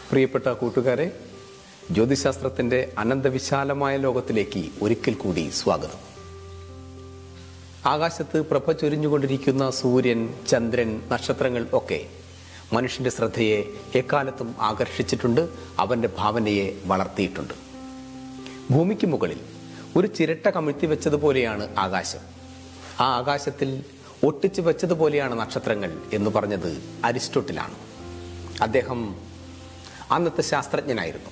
പ്രിയപ്പെട്ട കൂട്ടുകാരെ ജ്യോതിശാസ്ത്രത്തിന്റെ അനന്തവിശാലമായ ലോകത്തിലേക്ക് ഒരിക്കൽ കൂടി സ്വാഗതം ആകാശത്ത് പ്രഭ ചൊരിഞ്ഞുകൊണ്ടിരിക്കുന്ന സൂര്യൻ ചന്ദ്രൻ നക്ഷത്രങ്ങൾ ഒക്കെ മനുഷ്യന്റെ ശ്രദ്ധയെ എക്കാലത്തും ആകർഷിച്ചിട്ടുണ്ട് അവന്റെ ഭാവനയെ വളർത്തിയിട്ടുണ്ട് ഭൂമിക്ക് മുകളിൽ ഒരു ചിരട്ട കമിഴ്ത്തി വെച്ചതുപോലെയാണ് ആകാശം ആ ആകാശത്തിൽ ഒട്ടിച്ചു വെച്ചതുപോലെയാണ് നക്ഷത്രങ്ങൾ എന്ന് പറഞ്ഞത് അരിസ്റ്റോട്ടിലാണ് അദ്ദേഹം അന്നത്തെ ശാസ്ത്രജ്ഞനായിരുന്നു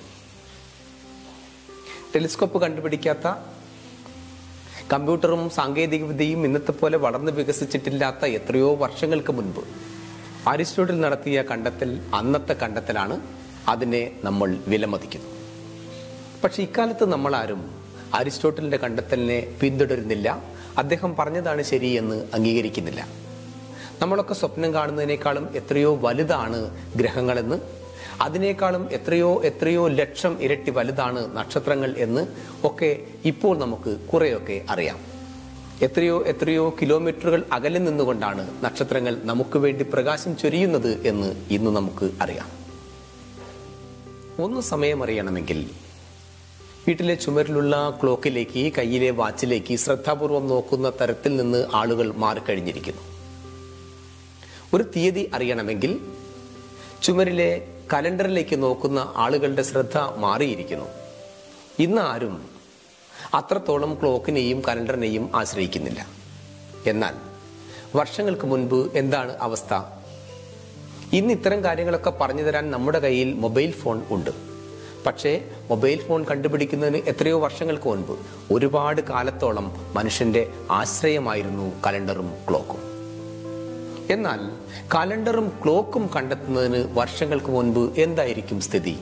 ടെലിസ്കോപ്പ് കണ്ടുപിടിക്കാത്ത കമ്പ്യൂട്ടറും സാങ്കേതികവിദ്യയും ഇന്നത്തെ പോലെ വളർന്നു വികസിച്ചിട്ടില്ലാത്ത എത്രയോ വർഷങ്ങൾക്ക് മുൻപ് അരിസ്റ്റോട്ടിൽ നടത്തിയ കണ്ടെത്തൽ അന്നത്തെ കണ്ടെത്തലാണ് അതിനെ നമ്മൾ വിലമതിക്കുന്നു പക്ഷെ ഇക്കാലത്ത് നമ്മൾ ആരും അരിസ്റ്റോട്ടലിന്റെ കണ്ടെത്തലിനെ പിന്തുടരുന്നില്ല അദ്ദേഹം പറഞ്ഞതാണ് ശരിയെന്ന് അംഗീകരിക്കുന്നില്ല നമ്മളൊക്കെ സ്വപ്നം കാണുന്നതിനേക്കാളും എത്രയോ വലുതാണ് ഗ്രഹങ്ങളെന്ന് അതിനേക്കാളും എത്രയോ എത്രയോ ലക്ഷം ഇരട്ടി വലുതാണ് നക്ഷത്രങ്ങൾ എന്ന് ഒക്കെ ഇപ്പോൾ നമുക്ക് കുറെയൊക്കെ അറിയാം എത്രയോ എത്രയോ കിലോമീറ്ററുകൾ അകലെ നിന്നുകൊണ്ടാണ് നക്ഷത്രങ്ങൾ നമുക്ക് വേണ്ടി പ്രകാശം ചൊരിയുന്നത് എന്ന് ഇന്ന് നമുക്ക് അറിയാം ഒന്ന് സമയം അറിയണമെങ്കിൽ വീട്ടിലെ ചുമരിലുള്ള ക്ലോക്കിലേക്ക് കയ്യിലെ വാച്ചിലേക്ക് ശ്രദ്ധാപൂർവം നോക്കുന്ന തരത്തിൽ നിന്ന് ആളുകൾ മാറിക്കഴിഞ്ഞിരിക്കുന്നു ഒരു തീയതി അറിയണമെങ്കിൽ ചുമരിലെ കലണ്ടറിലേക്ക് നോക്കുന്ന ആളുകളുടെ ശ്രദ്ധ മാറിയിരിക്കുന്നു ഇന്ന് ആരും അത്രത്തോളം ക്ലോക്കിനെയും കലണ്ടറിനെയും ആശ്രയിക്കുന്നില്ല എന്നാൽ വർഷങ്ങൾക്ക് മുൻപ് എന്താണ് അവസ്ഥ ഇന്ന് ഇത്തരം കാര്യങ്ങളൊക്കെ പറഞ്ഞു തരാൻ നമ്മുടെ കയ്യിൽ മൊബൈൽ ഫോൺ ഉണ്ട് പക്ഷേ മൊബൈൽ ഫോൺ കണ്ടുപിടിക്കുന്നതിന് എത്രയോ വർഷങ്ങൾക്ക് മുൻപ് ഒരുപാട് കാലത്തോളം മനുഷ്യന്റെ ആശ്രയമായിരുന്നു കലണ്ടറും ക്ലോക്കും എന്നാൽ കലണ്ടറും ക്ലോക്കും കണ്ടെത്തുന്നതിന് വർഷങ്ങൾക്ക് മുൻപ് എന്തായിരിക്കും സ്ഥിതി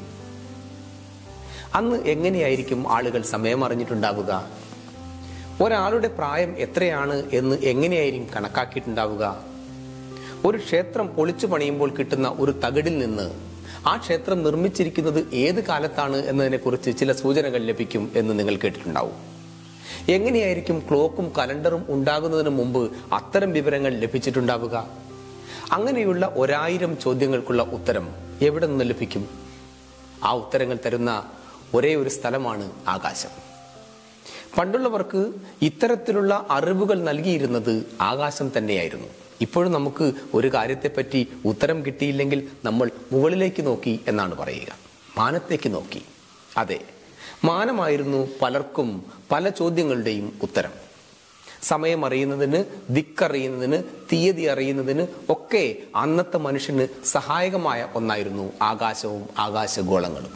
അന്ന് എങ്ങനെയായിരിക്കും ആളുകൾ സമയം അറിഞ്ഞിട്ടുണ്ടാവുക ഒരാളുടെ പ്രായം എത്രയാണ് എന്ന് എങ്ങനെയായിരിക്കും കണക്കാക്കിയിട്ടുണ്ടാവുക ഒരു ക്ഷേത്രം പൊളിച്ചു പണിയുമ്പോൾ കിട്ടുന്ന ഒരു തകിടിൽ നിന്ന് ആ ക്ഷേത്രം നിർമ്മിച്ചിരിക്കുന്നത് ഏത് കാലത്താണ് എന്നതിനെക്കുറിച്ച് ചില സൂചനകൾ ലഭിക്കും എന്ന് നിങ്ങൾ കേട്ടിട്ടുണ്ടാവും എങ്ങനെയായിരിക്കും ക്ലോക്കും കലണ്ടറും ഉണ്ടാകുന്നതിന് മുമ്പ് അത്തരം വിവരങ്ങൾ ലഭിച്ചിട്ടുണ്ടാവുക അങ്ങനെയുള്ള ഒരായിരം ചോദ്യങ്ങൾക്കുള്ള ഉത്തരം എവിടെ നിന്ന് ലഭിക്കും ആ ഉത്തരങ്ങൾ തരുന്ന ഒരേ ഒരു സ്ഥലമാണ് ആകാശം പണ്ടുള്ളവർക്ക് ഇത്തരത്തിലുള്ള അറിവുകൾ നൽകിയിരുന്നത് ആകാശം തന്നെയായിരുന്നു ഇപ്പോഴും നമുക്ക് ഒരു കാര്യത്തെപ്പറ്റി ഉത്തരം കിട്ടിയില്ലെങ്കിൽ നമ്മൾ മുകളിലേക്ക് നോക്കി എന്നാണ് പറയുക മാനത്തേക്ക് നോക്കി അതെ മാനമായിരുന്നു പലർക്കും പല ചോദ്യങ്ങളുടെയും ഉത്തരം സമയം അറിയുന്നതിന് ദിക്കറിയുന്നതിന് തീയതി അറിയുന്നതിന് ഒക്കെ അന്നത്തെ മനുഷ്യന് സഹായകമായ ഒന്നായിരുന്നു ആകാശവും ആകാശഗോളങ്ങളും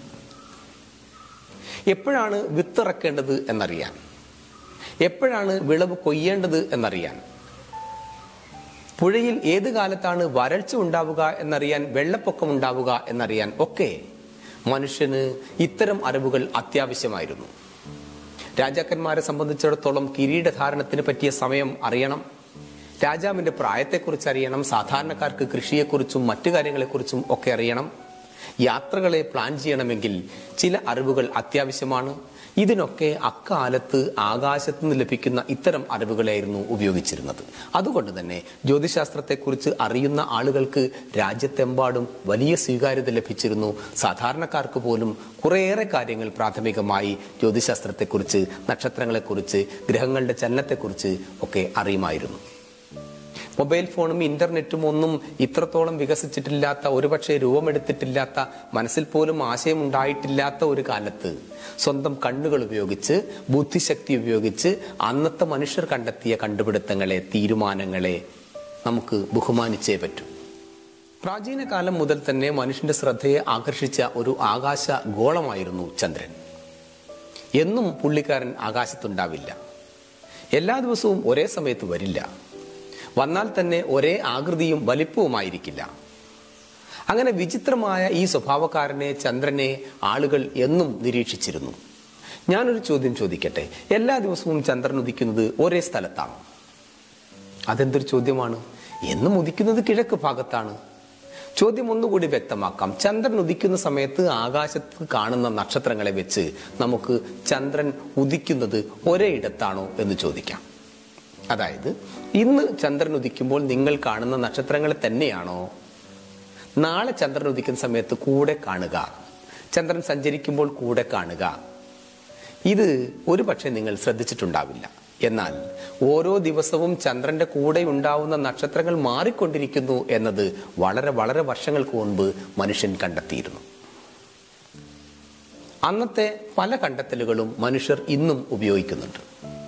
എപ്പോഴാണ് വിത്തിറക്കേണ്ടത് എന്നറിയാൻ എപ്പോഴാണ് വിളവ് കൊയ്യേണ്ടത് എന്നറിയാൻ പുഴയിൽ ഏത് കാലത്താണ് വരൾച്ച ഉണ്ടാവുക എന്നറിയാൻ വെള്ളപ്പൊക്കം ഉണ്ടാവുക എന്നറിയാൻ ഒക്കെ മനുഷ്യന് ഇത്തരം അറിവുകൾ അത്യാവശ്യമായിരുന്നു രാജാക്കന്മാരെ സംബന്ധിച്ചിടത്തോളം കിരീടധാരണത്തിന് പറ്റിയ സമയം അറിയണം രാജാവിന്റെ പ്രായത്തെക്കുറിച്ച് അറിയണം സാധാരണക്കാർക്ക് കൃഷിയെക്കുറിച്ചും മറ്റു കാര്യങ്ങളെക്കുറിച്ചും ഒക്കെ അറിയണം യാത്രകളെ പ്ലാൻ ചെയ്യണമെങ്കിൽ ചില അറിവുകൾ അത്യാവശ്യമാണ് ഇതിനൊക്കെ അക്കാലത്ത് ആകാശത്ത് നിന്ന് ലഭിക്കുന്ന ഇത്തരം അറിവുകളായിരുന്നു ഉപയോഗിച്ചിരുന്നത് അതുകൊണ്ട് തന്നെ ജ്യോതിശാസ്ത്രത്തെക്കുറിച്ച് അറിയുന്ന ആളുകൾക്ക് രാജ്യത്തെമ്പാടും വലിയ സ്വീകാര്യത ലഭിച്ചിരുന്നു സാധാരണക്കാർക്ക് പോലും കുറേയേറെ കാര്യങ്ങൾ പ്രാഥമികമായി ജ്യോതിശാസ്ത്രത്തെക്കുറിച്ച് നക്ഷത്രങ്ങളെക്കുറിച്ച് ഗ്രഹങ്ങളുടെ ചലനത്തെക്കുറിച്ച് ഒക്കെ അറിയുമായിരുന്നു മൊബൈൽ ഫോണും ഇന്റർനെറ്റും ഒന്നും ഇത്രത്തോളം വികസിച്ചിട്ടില്ലാത്ത ഒരുപക്ഷെ രൂപമെടുത്തിട്ടില്ലാത്ത മനസ്സിൽ പോലും ആശയമുണ്ടായിട്ടില്ലാത്ത ഒരു കാലത്ത് സ്വന്തം കണ്ണുകൾ ഉപയോഗിച്ച് ബുദ്ധിശക്തി ഉപയോഗിച്ച് അന്നത്തെ മനുഷ്യർ കണ്ടെത്തിയ കണ്ടുപിടുത്തങ്ങളെ തീരുമാനങ്ങളെ നമുക്ക് ബഹുമാനിച്ചേ പറ്റൂ പ്രാചീന കാലം മുതൽ തന്നെ മനുഷ്യന്റെ ശ്രദ്ധയെ ആകർഷിച്ച ഒരു ആകാശ ഗോളമായിരുന്നു ചന്ദ്രൻ എന്നും പുള്ളിക്കാരൻ ആകാശത്തുണ്ടാവില്ല എല്ലാ ദിവസവും ഒരേ സമയത്ത് വരില്ല വന്നാൽ തന്നെ ഒരേ ആകൃതിയും വലിപ്പവുമായിരിക്കില്ല അങ്ങനെ വിചിത്രമായ ഈ സ്വഭാവക്കാരനെ ചന്ദ്രനെ ആളുകൾ എന്നും നിരീക്ഷിച്ചിരുന്നു ഞാനൊരു ചോദ്യം ചോദിക്കട്ടെ എല്ലാ ദിവസവും ചന്ദ്രൻ ഉദിക്കുന്നത് ഒരേ സ്ഥലത്താണ് അതെന്തൊരു ചോദ്യമാണ് എന്നും ഉദിക്കുന്നത് കിഴക്ക് ഭാഗത്താണ് ചോദ്യം ഒന്നുകൂടി വ്യക്തമാക്കാം ചന്ദ്രൻ ഉദിക്കുന്ന സമയത്ത് ആകാശത്ത് കാണുന്ന നക്ഷത്രങ്ങളെ വെച്ച് നമുക്ക് ചന്ദ്രൻ ഉദിക്കുന്നത് ഒരേ ഇടത്താണോ എന്ന് ചോദിക്കാം അതായത് ഇന്ന് ചന്ദ്രൻ ഉദിക്കുമ്പോൾ നിങ്ങൾ കാണുന്ന നക്ഷത്രങ്ങളെ തന്നെയാണോ നാളെ ചന്ദ്രൻ ഉദിക്കുന്ന സമയത്ത് കൂടെ കാണുക ചന്ദ്രൻ സഞ്ചരിക്കുമ്പോൾ കൂടെ കാണുക ഇത് ഒരു പക്ഷേ നിങ്ങൾ ശ്രദ്ധിച്ചിട്ടുണ്ടാവില്ല എന്നാൽ ഓരോ ദിവസവും ചന്ദ്രന്റെ കൂടെ ഉണ്ടാവുന്ന നക്ഷത്രങ്ങൾ മാറിക്കൊണ്ടിരിക്കുന്നു എന്നത് വളരെ വളരെ വർഷങ്ങൾക്ക് മുൻപ് മനുഷ്യൻ കണ്ടെത്തിയിരുന്നു അന്നത്തെ പല കണ്ടെത്തലുകളും മനുഷ്യർ ഇന്നും ഉപയോഗിക്കുന്നുണ്ട്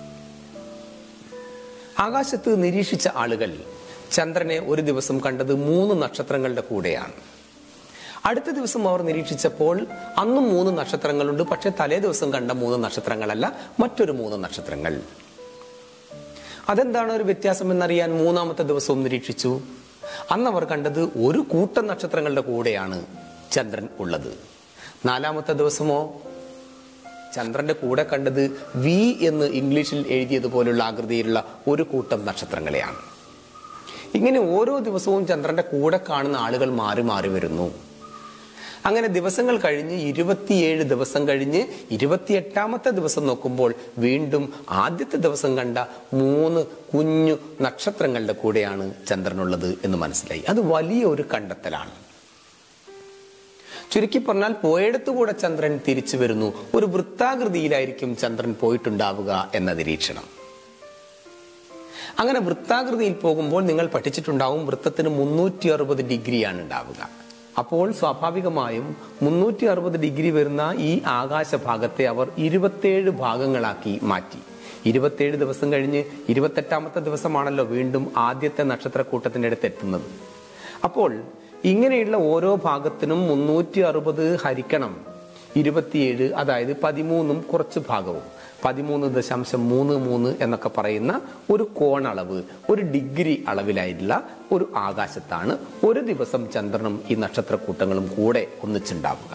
ആകാശത്ത് നിരീക്ഷിച്ച ആളുകൾ ചന്ദ്രനെ ഒരു ദിവസം കണ്ടത് മൂന്ന് നക്ഷത്രങ്ങളുടെ കൂടെയാണ് അടുത്ത ദിവസം അവർ നിരീക്ഷിച്ചപ്പോൾ അന്നും മൂന്ന് നക്ഷത്രങ്ങളുണ്ട് പക്ഷെ തലേ ദിവസം കണ്ട മൂന്ന് നക്ഷത്രങ്ങളല്ല മറ്റൊരു മൂന്ന് നക്ഷത്രങ്ങൾ അതെന്താണ് ഒരു വ്യത്യാസം എന്നറിയാൻ മൂന്നാമത്തെ ദിവസവും നിരീക്ഷിച്ചു അന്ന് അവർ കണ്ടത് ഒരു കൂട്ടം നക്ഷത്രങ്ങളുടെ കൂടെയാണ് ചന്ദ്രൻ ഉള്ളത് നാലാമത്തെ ദിവസമോ ചന്ദ്രന്റെ കൂടെ കണ്ടത് വി എന്ന് ഇംഗ്ലീഷിൽ എഴുതിയതുപോലുള്ള ആകൃതിയിലുള്ള ഒരു കൂട്ടം നക്ഷത്രങ്ങളെയാണ് ഇങ്ങനെ ഓരോ ദിവസവും ചന്ദ്രന്റെ കൂടെ കാണുന്ന ആളുകൾ മാറി മാറി വരുന്നു അങ്ങനെ ദിവസങ്ങൾ കഴിഞ്ഞ് ഇരുപത്തിയേഴ് ദിവസം കഴിഞ്ഞ് ഇരുപത്തിയെട്ടാമത്തെ ദിവസം നോക്കുമ്പോൾ വീണ്ടും ആദ്യത്തെ ദിവസം കണ്ട മൂന്ന് കുഞ്ഞു നക്ഷത്രങ്ങളുടെ കൂടെയാണ് ചന്ദ്രനുള്ളത് എന്ന് മനസ്സിലായി അത് വലിയ ഒരു കണ്ടെത്തലാണ് ചുരുക്കി പറഞ്ഞാൽ പോയിടത്തുകൂടെ ചന്ദ്രൻ തിരിച്ചു വരുന്നു ഒരു വൃത്താകൃതിയിലായിരിക്കും ചന്ദ്രൻ പോയിട്ടുണ്ടാവുക എന്ന നിരീക്ഷണം അങ്ങനെ വൃത്താകൃതിയിൽ പോകുമ്പോൾ നിങ്ങൾ പഠിച്ചിട്ടുണ്ടാവും വൃത്തത്തിന് മുന്നൂറ്റി അറുപത് ഡിഗ്രിയാണ് ഉണ്ടാവുക അപ്പോൾ സ്വാഭാവികമായും മുന്നൂറ്റി അറുപത് ഡിഗ്രി വരുന്ന ഈ ആകാശഭാഗത്തെ അവർ ഇരുപത്തേഴ് ഭാഗങ്ങളാക്കി മാറ്റി ഇരുപത്തേഴ് ദിവസം കഴിഞ്ഞ് ഇരുപത്തെട്ടാമത്തെ ദിവസമാണല്ലോ വീണ്ടും ആദ്യത്തെ നക്ഷത്രക്കൂട്ടത്തിന്റെ അടുത്ത് എത്തുന്നത് അപ്പോൾ ഇങ്ങനെയുള്ള ഓരോ ഭാഗത്തിനും മുന്നൂറ്റി അറുപത് ഹരിക്കണം ഇരുപത്തിയേഴ് അതായത് പതിമൂന്നും കുറച്ച് ഭാഗവും പതിമൂന്ന് ദശാംശം മൂന്ന് മൂന്ന് എന്നൊക്കെ പറയുന്ന ഒരു കോണളവ് ഒരു ഡിഗ്രി അളവിലായിട്ടുള്ള ഒരു ആകാശത്താണ് ഒരു ദിവസം ചന്ദ്രനും ഈ നക്ഷത്രക്കൂട്ടങ്ങളും കൂടെ ഒന്നിച്ചുണ്ടാവുക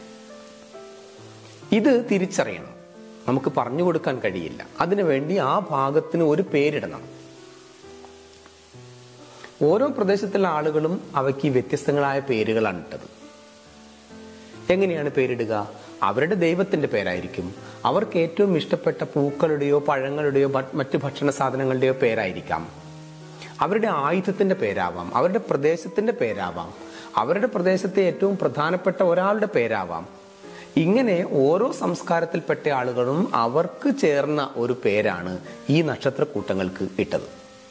ഇത് തിരിച്ചറിയണം നമുക്ക് പറഞ്ഞു കൊടുക്കാൻ കഴിയില്ല അതിനുവേണ്ടി ആ ഭാഗത്തിന് ഒരു പേരിടണം ഓരോ പ്രദേശത്തുള്ള ആളുകളും അവയ്ക്ക് വ്യത്യസ്തങ്ങളായ പേരുകളാണ് ഇട്ടത് എങ്ങനെയാണ് പേരിടുക അവരുടെ ദൈവത്തിന്റെ പേരായിരിക്കും അവർക്ക് ഏറ്റവും ഇഷ്ടപ്പെട്ട പൂക്കളുടെയോ പഴങ്ങളുടെയോ മറ്റു ഭക്ഷണ സാധനങ്ങളുടെയോ പേരായിരിക്കാം അവരുടെ ആയുധത്തിന്റെ പേരാവാം അവരുടെ പ്രദേശത്തിന്റെ പേരാവാം അവരുടെ പ്രദേശത്തെ ഏറ്റവും പ്രധാനപ്പെട്ട ഒരാളുടെ പേരാവാം ഇങ്ങനെ ഓരോ സംസ്കാരത്തിൽപ്പെട്ട ആളുകളും അവർക്ക് ചേർന്ന ഒരു പേരാണ് ഈ നക്ഷത്രക്കൂട്ടങ്ങൾക്ക് ഇട്ടത്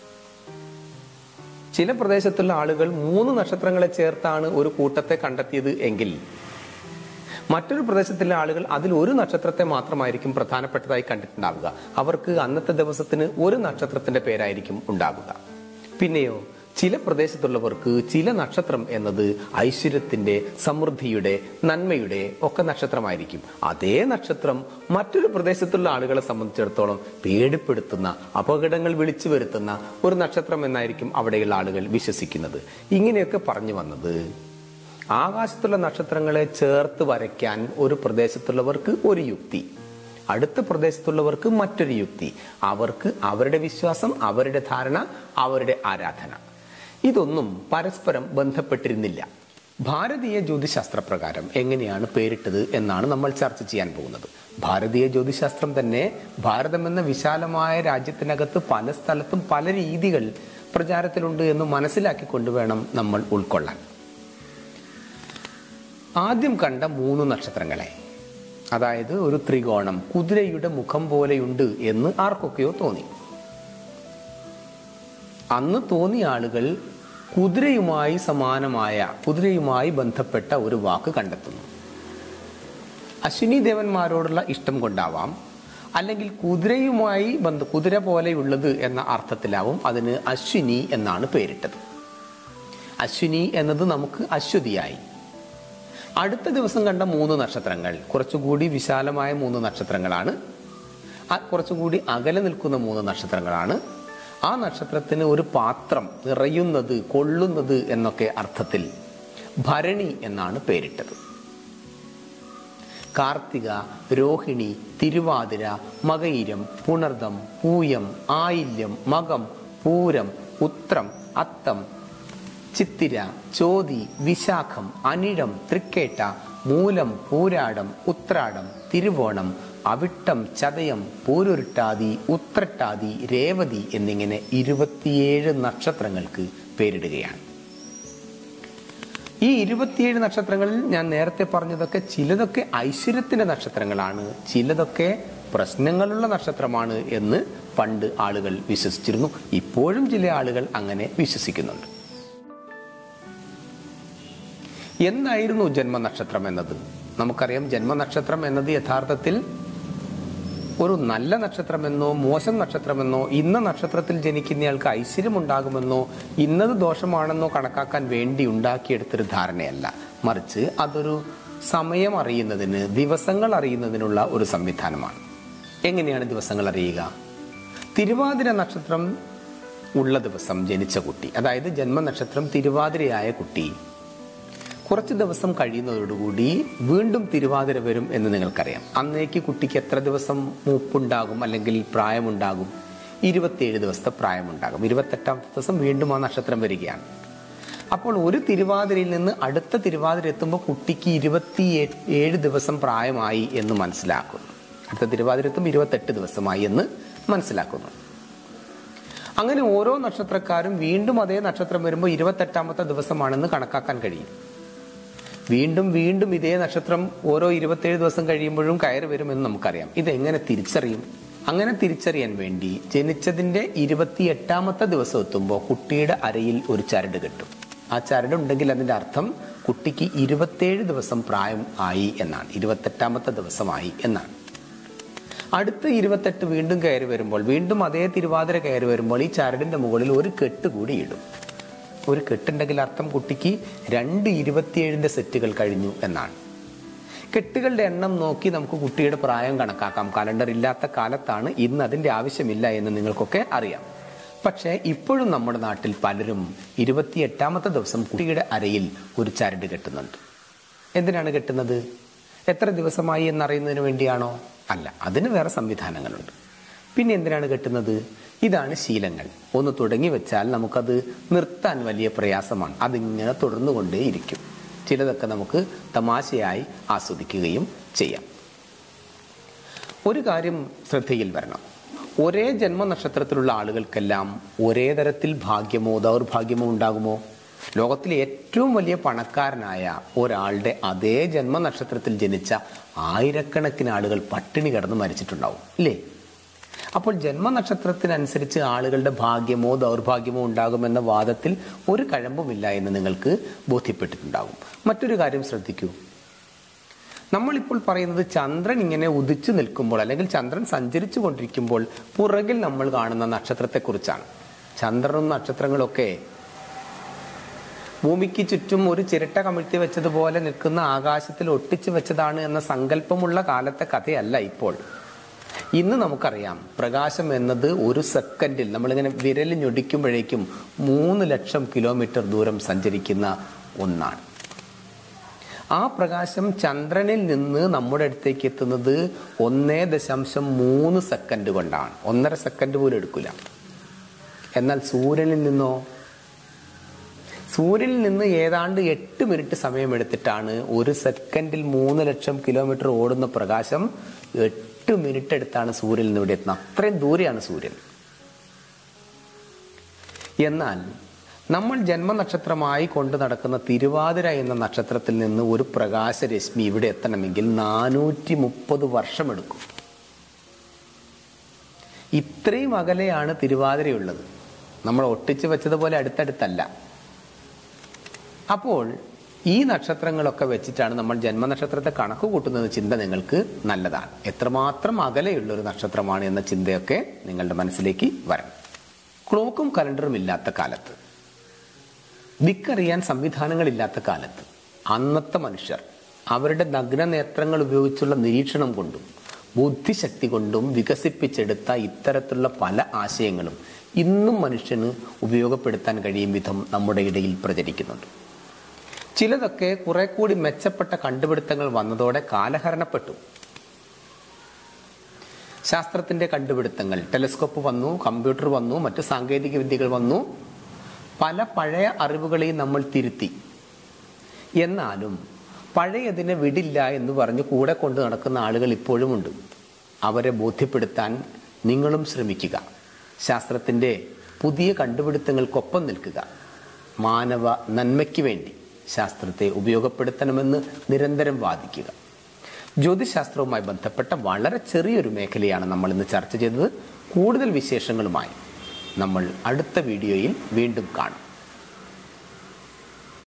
ചില പ്രദേശത്തുള്ള ആളുകൾ മൂന്ന് നക്ഷത്രങ്ങളെ ചേർത്താണ് ഒരു കൂട്ടത്തെ കണ്ടെത്തിയത് എങ്കിൽ മറ്റൊരു പ്രദേശത്തിലെ ആളുകൾ അതിൽ ഒരു നക്ഷത്രത്തെ മാത്രമായിരിക്കും പ്രധാനപ്പെട്ടതായി കണ്ടിട്ടുണ്ടാവുക അവർക്ക് അന്നത്തെ ദിവസത്തിന് ഒരു നക്ഷത്രത്തിന്റെ പേരായിരിക്കും ഉണ്ടാവുക പിന്നെയോ ചില പ്രദേശത്തുള്ളവർക്ക് ചില നക്ഷത്രം എന്നത് ഐശ്വര്യത്തിന്റെ സമൃദ്ധിയുടെ നന്മയുടെ ഒക്കെ നക്ഷത്രമായിരിക്കും അതേ നക്ഷത്രം മറ്റൊരു പ്രദേശത്തുള്ള ആളുകളെ സംബന്ധിച്ചിടത്തോളം പേടിപ്പെടുത്തുന്ന അപകടങ്ങൾ വിളിച്ചു വരുത്തുന്ന ഒരു നക്ഷത്രം എന്നായിരിക്കും അവിടെയുള്ള ആളുകൾ വിശ്വസിക്കുന്നത് ഇങ്ങനെയൊക്കെ പറഞ്ഞു വന്നത് ആകാശത്തുള്ള നക്ഷത്രങ്ങളെ ചേർത്ത് വരയ്ക്കാൻ ഒരു പ്രദേശത്തുള്ളവർക്ക് ഒരു യുക്തി അടുത്ത പ്രദേശത്തുള്ളവർക്ക് മറ്റൊരു യുക്തി അവർക്ക് അവരുടെ വിശ്വാസം അവരുടെ ധാരണ അവരുടെ ആരാധന ഇതൊന്നും പരസ്പരം ബന്ധപ്പെട്ടിരുന്നില്ല ഭാരതീയ ജ്യോതിശാസ്ത്ര പ്രകാരം എങ്ങനെയാണ് പേരിട്ടത് എന്നാണ് നമ്മൾ ചർച്ച ചെയ്യാൻ പോകുന്നത് ഭാരതീയ ജ്യോതിശാസ്ത്രം തന്നെ ഭാരതം എന്ന വിശാലമായ രാജ്യത്തിനകത്ത് പല സ്ഥലത്തും പല രീതികൾ പ്രചാരത്തിലുണ്ട് എന്ന് മനസ്സിലാക്കിക്കൊണ്ട് വേണം നമ്മൾ ഉൾക്കൊള്ളാൻ ആദ്യം കണ്ട മൂന്ന് നക്ഷത്രങ്ങളെ അതായത് ഒരു ത്രികോണം കുതിരയുടെ മുഖം പോലെയുണ്ട് എന്ന് ആർക്കൊക്കെയോ തോന്നി അന്ന് തോന്നിയ ആളുകൾ കുതിരയുമായി സമാനമായ കുതിരയുമായി ബന്ധപ്പെട്ട ഒരു വാക്ക് കണ്ടെത്തുന്നു അശ്വിനി ദേവന്മാരോടുള്ള ഇഷ്ടം കൊണ്ടാവാം അല്ലെങ്കിൽ കുതിരയുമായി ബന്ധ കുതിര പോലെയുള്ളത് എന്ന അർത്ഥത്തിലാവും അതിന് അശ്വിനി എന്നാണ് പേരിട്ടത് അശ്വിനി എന്നത് നമുക്ക് അശ്വതിയായി അടുത്ത ദിവസം കണ്ട മൂന്ന് നക്ഷത്രങ്ങൾ കുറച്ചുകൂടി വിശാലമായ മൂന്ന് നക്ഷത്രങ്ങളാണ് കുറച്ചുകൂടി അകലെ നിൽക്കുന്ന മൂന്ന് നക്ഷത്രങ്ങളാണ് ആ നക്ഷത്രത്തിന് ഒരു പാത്രം നിറയുന്നത് കൊള്ളുന്നത് എന്നൊക്കെ അർത്ഥത്തിൽ ഭരണി എന്നാണ് പേരിട്ടത് കാർത്തിക രോഹിണി തിരുവാതിര മകയിരം പുണർദം പൂയം ആയില്യം മകം പൂരം ഉത്രം അത്തം ചിത്തിര ചോതി വിശാഖം അനിഴം തൃക്കേട്ട മൂലം പൂരാടം ഉത്രാടം തിരുവോണം അവിട്ടം ചതയം പൂരുരുട്ടാതി ഉത്രട്ടാതി രേവതി എന്നിങ്ങനെ ഇരുപത്തിയേഴ് നക്ഷത്രങ്ങൾക്ക് പേരിടുകയാണ് ഈ ഇരുപത്തിയേഴ് നക്ഷത്രങ്ങളിൽ ഞാൻ നേരത്തെ പറഞ്ഞതൊക്കെ ചിലതൊക്കെ ഐശ്വര്യത്തിന്റെ നക്ഷത്രങ്ങളാണ് ചിലതൊക്കെ പ്രശ്നങ്ങളുള്ള നക്ഷത്രമാണ് എന്ന് പണ്ട് ആളുകൾ വിശ്വസിച്ചിരുന്നു ഇപ്പോഴും ചില ആളുകൾ അങ്ങനെ വിശ്വസിക്കുന്നുണ്ട് എന്നായിരുന്നു ജന്മനക്ഷത്രം എന്നത് നമുക്കറിയാം ജന്മനക്ഷത്രം എന്നത് യഥാർത്ഥത്തിൽ ഒരു നല്ല നക്ഷത്രമെന്നോ മോശം നക്ഷത്രമെന്നോ ഇന്ന നക്ഷത്രത്തിൽ ജനിക്കുന്നയാൾക്ക് ഐശ്വര്യമുണ്ടാകുമെന്നോ ഇന്നത് ദോഷമാണെന്നോ കണക്കാക്കാൻ വേണ്ടി ഉണ്ടാക്കിയെടുത്തൊരു ധാരണയല്ല മറിച്ച് അതൊരു സമയം അറിയുന്നതിന് ദിവസങ്ങൾ അറിയുന്നതിനുള്ള ഒരു സംവിധാനമാണ് എങ്ങനെയാണ് ദിവസങ്ങൾ അറിയുക തിരുവാതിര നക്ഷത്രം ഉള്ള ദിവസം ജനിച്ച കുട്ടി അതായത് ജന്മനക്ഷത്രം തിരുവാതിരയായ കുട്ടി കുറച്ച് ദിവസം കഴിയുന്നതോടുകൂടി വീണ്ടും തിരുവാതിര വരും എന്ന് നിങ്ങൾക്കറിയാം അന്നേക്ക് കുട്ടിക്ക് എത്ര ദിവസം മൂപ്പുണ്ടാകും അല്ലെങ്കിൽ പ്രായമുണ്ടാകും ഇരുപത്തിയേഴ് ദിവസത്തെ പ്രായമുണ്ടാകും ഇരുപത്തെട്ടാമത്തെ ദിവസം വീണ്ടും ആ നക്ഷത്രം വരികയാണ് അപ്പോൾ ഒരു തിരുവാതിരയിൽ നിന്ന് അടുത്ത തിരുവാതിര എത്തുമ്പോൾ കുട്ടിക്ക് ഇരുപത്തി ഏഴ് ദിവസം പ്രായമായി എന്ന് മനസ്സിലാക്കുന്നു അടുത്ത തിരുവാതിര എത്തുമ്പോൾ ഇരുപത്തെട്ട് ദിവസമായി എന്ന് മനസ്സിലാക്കുന്നു അങ്ങനെ ഓരോ നക്ഷത്രക്കാരും വീണ്ടും അതേ നക്ഷത്രം വരുമ്പോൾ ഇരുപത്തെട്ടാമത്തെ ദിവസമാണെന്ന് കണക്കാക്കാൻ കഴിയും വീണ്ടും വീണ്ടും ഇതേ നക്ഷത്രം ഓരോ ഇരുപത്തേഴ് ദിവസം കഴിയുമ്പോഴും കയറി വരുമെന്ന് നമുക്കറിയാം ഇതെങ്ങനെ തിരിച്ചറിയും അങ്ങനെ തിരിച്ചറിയാൻ വേണ്ടി ജനിച്ചതിന്റെ ഇരുപത്തി എട്ടാമത്തെ ദിവസം എത്തുമ്പോൾ കുട്ടിയുടെ അരയിൽ ഒരു ചരട് കെട്ടും ആ ചരട് ഉണ്ടെങ്കിൽ അതിന്റെ അർത്ഥം കുട്ടിക്ക് ഇരുപത്തേഴ് ദിവസം പ്രായം ആയി എന്നാണ് ഇരുപത്തെട്ടാമത്തെ ദിവസമായി എന്നാണ് അടുത്ത ഇരുപത്തെട്ട് വീണ്ടും കയറി വരുമ്പോൾ വീണ്ടും അതേ തിരുവാതിര കയറി വരുമ്പോൾ ഈ ചരടിന്റെ മുകളിൽ ഒരു കെട്ട് കൂടി ഇടും ഒരു കെട്ടുണ്ടെങ്കിൽ അർത്ഥം കുട്ടിക്ക് രണ്ട് ഇരുപത്തിയേഴിന്റെ സെറ്റുകൾ കഴിഞ്ഞു എന്നാണ് കെട്ടുകളുടെ എണ്ണം നോക്കി നമുക്ക് കുട്ടിയുടെ പ്രായം കണക്കാക്കാം കലണ്ടർ ഇല്ലാത്ത കാലത്താണ് ഇന്ന് അതിന്റെ ആവശ്യമില്ല എന്ന് നിങ്ങൾക്കൊക്കെ അറിയാം പക്ഷേ ഇപ്പോഴും നമ്മുടെ നാട്ടിൽ പലരും ഇരുപത്തിയെട്ടാമത്തെ ദിവസം കുട്ടിയുടെ അരയിൽ ഒരു ചരട് കെട്ടുന്നുണ്ട് എന്തിനാണ് കെട്ടുന്നത് എത്ര ദിവസമായി എന്നറിയുന്നതിന് വേണ്ടിയാണോ അല്ല അതിന് വേറെ സംവിധാനങ്ങളുണ്ട് പിന്നെ എന്തിനാണ് കെട്ടുന്നത് ഇതാണ് ശീലങ്ങൾ ഒന്ന് തുടങ്ങി വെച്ചാൽ നമുക്കത് നിർത്താൻ വലിയ പ്രയാസമാണ് അതിങ്ങനെ തുടർന്നുകൊണ്ടേയിരിക്കും ചിലതൊക്കെ നമുക്ക് തമാശയായി ആസ്വദിക്കുകയും ചെയ്യാം ഒരു കാര്യം ശ്രദ്ധയിൽ വരണം ഒരേ ജന്മനക്ഷത്രത്തിലുള്ള ആളുകൾക്കെല്ലാം ഒരേ തരത്തിൽ ഭാഗ്യമോ ദൗർഭാഗ്യമോ ഉണ്ടാകുമോ ലോകത്തിലെ ഏറ്റവും വലിയ പണക്കാരനായ ഒരാളുടെ അതേ ജന്മനക്ഷത്രത്തിൽ ജനിച്ച ആയിരക്കണക്കിന് ആളുകൾ പട്ടിണി കിടന്ന് മരിച്ചിട്ടുണ്ടാവും ഇല്ലേ അപ്പോൾ ജന്മനക്ഷത്രത്തിനനുസരിച്ച് ആളുകളുടെ ഭാഗ്യമോ ദൗർഭാഗ്യമോ ഉണ്ടാകുമെന്ന വാദത്തിൽ ഒരു കഴമ്പുമില്ല എന്ന് നിങ്ങൾക്ക് ബോധ്യപ്പെട്ടിട്ടുണ്ടാകും മറ്റൊരു കാര്യം ശ്രദ്ധിക്കൂ നമ്മളിപ്പോൾ പറയുന്നത് ചന്ദ്രൻ ഇങ്ങനെ ഉദിച്ചു നിൽക്കുമ്പോൾ അല്ലെങ്കിൽ ചന്ദ്രൻ സഞ്ചരിച്ചു കൊണ്ടിരിക്കുമ്പോൾ പുറകിൽ നമ്മൾ കാണുന്ന നക്ഷത്രത്തെക്കുറിച്ചാണ് ചന്ദ്രനും നക്ഷത്രങ്ങളൊക്കെ ഭൂമിക്ക് ചുറ്റും ഒരു ചിരട്ട കമിഴ്ത്തി വെച്ചതുപോലെ നിൽക്കുന്ന ആകാശത്തിൽ ഒട്ടിച്ചു വെച്ചതാണ് എന്ന സങ്കല്പമുള്ള കാലത്തെ കഥയല്ല ഇപ്പോൾ ഇന്ന് നമുക്കറിയാം പ്രകാശം എന്നത് ഒരു സെക്കൻഡിൽ നമ്മളിങ്ങനെ വിരൽ ഞൊടിക്കുമ്പോഴേക്കും മൂന്ന് ലക്ഷം കിലോമീറ്റർ ദൂരം സഞ്ചരിക്കുന്ന ഒന്നാണ് ആ പ്രകാശം ചന്ദ്രനിൽ നിന്ന് നമ്മുടെ അടുത്തേക്ക് എത്തുന്നത് ഒന്നേ ദശാംശം മൂന്ന് സെക്കൻഡ് കൊണ്ടാണ് ഒന്നര സെക്കൻഡ് പോലും എടുക്കില്ല എന്നാൽ സൂര്യനിൽ നിന്നോ സൂര്യനിൽ നിന്ന് ഏതാണ്ട് എട്ട് മിനിറ്റ് സമയമെടുത്തിട്ടാണ് ഒരു സെക്കൻഡിൽ മൂന്ന് ലക്ഷം കിലോമീറ്റർ ഓടുന്ന പ്രകാശം എട്ട് മിനിറ്റ് എടുത്താണ് സൂര്യനിൽ നിന്ന് ഇവിടെ എത്തുന്നത് അത്രയും ദൂരെയാണ് സൂര്യൻ എന്നാൽ നമ്മൾ ജന്മനക്ഷത്രമായി കൊണ്ട് നടക്കുന്ന തിരുവാതിര എന്ന നക്ഷത്രത്തിൽ നിന്ന് ഒരു പ്രകാശരശ്മി ഇവിടെ എത്തണമെങ്കിൽ നാനൂറ്റി മുപ്പത് വർഷമെടുക്കും ഇത്രയും അകലെയാണ് തിരുവാതിരയുള്ളത് നമ്മൾ ഒട്ടിച്ചു വെച്ചതുപോലെ അടുത്തടുത്തല്ല അപ്പോൾ ഈ നക്ഷത്രങ്ങളൊക്കെ വെച്ചിട്ടാണ് നമ്മൾ ജന്മനക്ഷത്രത്തെ കണക്ക് കൂട്ടുന്നത് ചിന്ത നിങ്ങൾക്ക് നല്ലതാണ് എത്രമാത്രം അകലെയുള്ള ഒരു നക്ഷത്രമാണ് എന്ന ചിന്തയൊക്കെ നിങ്ങളുടെ മനസ്സിലേക്ക് വരണം ക്ലോക്കും കലണ്ടറും ഇല്ലാത്ത കാലത്ത് ദിക്കറിയാൻ സംവിധാനങ്ങളില്ലാത്ത കാലത്ത് അന്നത്തെ മനുഷ്യർ അവരുടെ നഗ്ന നേത്രങ്ങൾ ഉപയോഗിച്ചുള്ള നിരീക്ഷണം കൊണ്ടും ബുദ്ധിശക്തി കൊണ്ടും വികസിപ്പിച്ചെടുത്ത ഇത്തരത്തിലുള്ള പല ആശയങ്ങളും ഇന്നും മനുഷ്യന് ഉപയോഗപ്പെടുത്താൻ കഴിയും വിധം നമ്മുടെ ഇടയിൽ പ്രചരിക്കുന്നുണ്ട് ചിലതൊക്കെ കുറെ കൂടി മെച്ചപ്പെട്ട കണ്ടുപിടുത്തങ്ങൾ വന്നതോടെ കാലഹരണപ്പെട്ടു ശാസ്ത്രത്തിന്റെ കണ്ടുപിടുത്തങ്ങൾ ടെലിസ്കോപ്പ് വന്നു കമ്പ്യൂട്ടർ വന്നു മറ്റു സാങ്കേതിക വിദ്യകൾ വന്നു പല പഴയ അറിവുകളെയും നമ്മൾ തിരുത്തി എന്നാലും പഴയതിനെ വിടില്ല എന്ന് പറഞ്ഞ് കൂടെ കൊണ്ട് നടക്കുന്ന ആളുകൾ ഇപ്പോഴുമുണ്ട് അവരെ ബോധ്യപ്പെടുത്താൻ നിങ്ങളും ശ്രമിക്കുക ശാസ്ത്രത്തിൻ്റെ പുതിയ കണ്ടുപിടുത്തങ്ങൾക്കൊപ്പം നിൽക്കുക മാനവ നന്മയ്ക്ക് വേണ്ടി ശാസ്ത്രത്തെ ഉപയോഗപ്പെടുത്തണമെന്ന് നിരന്തരം വാദിക്കുക ജ്യോതിശാസ്ത്രവുമായി ബന്ധപ്പെട്ട വളരെ ചെറിയൊരു മേഖലയാണ് നമ്മൾ ഇന്ന് ചർച്ച ചെയ്തത് കൂടുതൽ വിശേഷങ്ങളുമായി നമ്മൾ അടുത്ത വീഡിയോയിൽ വീണ്ടും കാണും